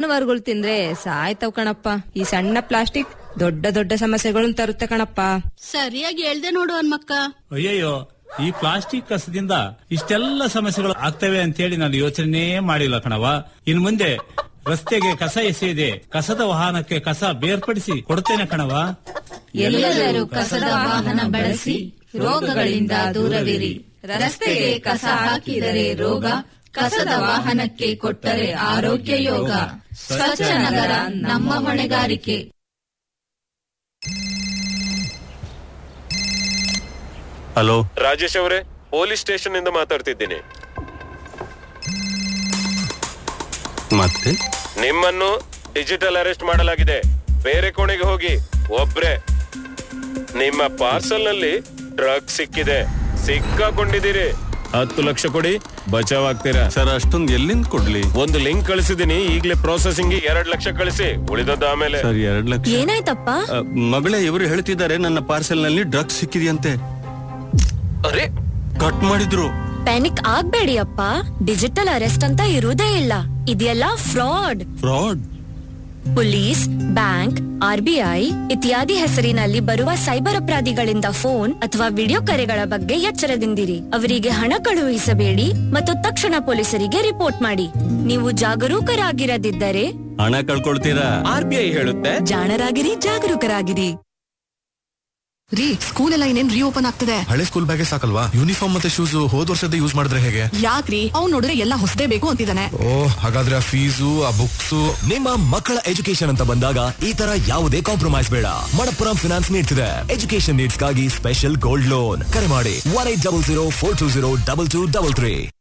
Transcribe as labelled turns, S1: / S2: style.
S1: ಜಾನುವಾರುಗಳು ತಿಂದ್ರೆ ಸಾಯ್ತವ್ ಕಣಪ್ಪ ಈ ಸಣ್ಣ ಪ್ಲಾಸ್ಟಿಕ್ ದೊಡ್ಡ ದೊಡ್ಡ ಸಮಸ್ಯೆಗಳನ್ನು ತರುತ್ತೆ ಕಣಪ್ಪ
S2: ಸರಿಯಾಗಿ ಹೇಳ್ದೆ ನೋಡು ಹನ್ಮಕ್ಕ
S3: ಅಯ್ಯಯ್ಯೋ ಈ ಪ್ಲಾಸ್ಟಿಕ್ ಕಸದಿಂದ ಇಷ್ಟೆಲ್ಲ ಸಮಸ್ಯೆಗಳು ಆಗ್ತವೆ ಅಂತೇಳಿ ನಾನು ಯೋಚನೆ ಮಾಡಿಲ್ಲ ಕಣವ ಇನ್ ಮುಂದೆ ರಸ್ತೆಗೆ ಕಸ ಎಸೆಯದೆ ಕಸದ ವಾಹನಕ್ಕೆ ಕಸ ಬೇರ್ಪಡಿಸಿ ಕೊಡ್ತೇನೆ ಕಣವ
S1: ಎಲ್ಲರೂ ಕಸದ ವಾಹನ ಬಳಸಿ ರೋಗಗಳಿಂದ ದೂರವಿರಿ ರಸ್ತೆಗೆ ಕಸ ಹಾಕಿದರೆ ರೋಗ ಕಸದ ವಾಹನಕ್ಕೆ ಕೊಟ್ಟರೆ ಆರೋಗ್ಯ ಯೋಗ ಸ್ವಚ್ಛ ನಗರ ನಮ್ಮ ಹೊಣೆಗಾರಿಕೆ
S4: ಹಲೋ
S5: ರಾಜೇಶ್ ಅವರೇ ಪೊಲೀಸ್ ಸ್ಟೇಷನ್ ಇಂದ ಮಾತಾಡ್ತಿದ್ದೀನಿ
S4: ಮತ್ತೆ
S5: ನಿಮ್ಮನ್ನು ಡಿಜಿಟಲ್ ಅರೆಸ್ಟ್ ಮಾಡಲಾಗಿದೆ ಬೇರೆ ಕೋಣೆಗೆ ಹೋಗಿ ಒಬ್ರೆ ನಿಮ್ಮ ಪಾರ್ಸಲ್ ನಲ್ಲಿ ಡ್ರಗ್ ಸಿಕ್ಕಿದೆ ಸಿಕ್ಕಾಕೊಂಡಿದ್ದೀರಿ ಹತ್ತು ಲಕ್ಷ ಕೊಡಿ ಬಚಾವ್ ಆಗ್ತೀರಾ
S4: ಸರ್ ಅಷ್ಟೊಂದು ಎಲ್ಲಿಂದ ಕೊಡ್ಲಿ
S5: ಒಂದು ಲಿಂಕ್ ಕಳಿಸಿದೀನಿ ಈಗಲೇ ಪ್ರೊಸೆಸಿಂಗ್ ಎರಡ್ ಲಕ್ಷ ಕಳಿಸಿ ಉಳಿದದ್ದು ಆಮೇಲೆ
S4: ಸರ್ ಎರಡ್ ಲಕ್ಷ
S6: ಏನಾಯ್ತಪ್ಪ
S4: ಅ, ಮಗಳೇ ಇವರು ಹೇಳ್ತಿದ್ದಾರೆ ನನ್ನ ಪಾರ್ಸೆಲ್ ನಲ್ಲಿ ಡ್ರಗ್ಸ್ ಸಿಕ್ಕಿದೆಯಂತೆ
S5: ಅರೆ
S4: ಕಟ್ ಮಾಡಿದ್ರು
S6: ಪ್ಯಾನಿಕ್ ಆಗ್ಬೇಡಿ ಅಪ್ಪ ಡಿಜಿಟಲ್ ಅರೆಸ್ಟ್ ಅಂತ ಇರುವುದೇ ಇಲ್ಲ ಇದೆಲ್ಲ fraud
S4: fraud
S6: police bank RBI ಇತ್ಯಾದಿ ಹೆಸರಿನಲ್ಲಿ ಬರುವ ಸೈಬರ್ ಅಪರಾಧಿಗಳಿಂದ ಫೋನ್ ಅಥವಾ ವಿಡಿಯೋ ಕರೆಗಳ ಬಗ್ಗೆ ಎಚ್ಚರದಿಂದಿರಿ ಅವರಿಗೆ ಹಣ ಕಳುಹಿಸಬೇಡಿ ಮತ್ತು ತಕ್ಷಣ ಪೊಲೀಸರಿಗೆ ರಿಪೋರ್ಟ್ ಮಾಡಿ ನೀವು ಜಾಗರೂಕರಾಗಿರದಿದ್ದರೆ
S4: ಹಣ ಕಳ್ಕೊಳ್ತೀರಾ
S5: ಆರ್ ಬಿ ಐ ಹೇಳುತ್ತೆ
S6: ಜಾಣರಾಗಿರಿ ಜಾಗರೂಕರಾಗಿರಿ
S7: ರೀ ಸ್ಕೂಲ್ ಎಲ್ಲ ಇನ್ನೇನ್ ರೀಓಪನ್ ಆಗ್ತದೆ
S8: ಹಳೆ ಸ್ಕೂಲ್ ಬ್ಯಾಗೆ ಸಾಕಲ್ವಾ ಯೂನಿಫಾರ್ಮ್ ಮತ್ತೆ ಶೂಸ್ ಹೋದ್ ವರ್ಷದ ಯೂಸ್ ಮಾಡಿದ್ರೆ ಹೇಗೆ
S7: ಯಾಕ್ರಿ ಅವ್ನ್ ನೋಡಿದ್ರೆ ಎಲ್ಲ ಹೊಸದೇ ಬೇಕು ಅಂತಿದ್ದಾನೆ
S8: ಓ ಹಾಗಾದ್ರೆ ಆ ಫೀಸು ಆ ಬುಕ್ಸು
S9: ನಿಮ್ಮ ಮಕ್ಕಳ ಎಜುಕೇಶನ್ ಅಂತ ಬಂದಾಗ ಈ ತರ ಯಾವುದೇ ಕಾಂಪ್ರಮೈಸ್ ಬೇಡ ಮಣಪ್ಪುರಂ ಫಿನಾನ್ಸ್ ನೀಡ್ತಿದೆ ಎಜುಕೇಶನ್ ನೀಡ್ಸ್ಗಾಗಿ ಸ್ಪೆಷಲ್ ಗೋಲ್ಡ್ ಲೋನ್ ಕರೆ ಮಾಡಿ one eight double zero four two zero double two double three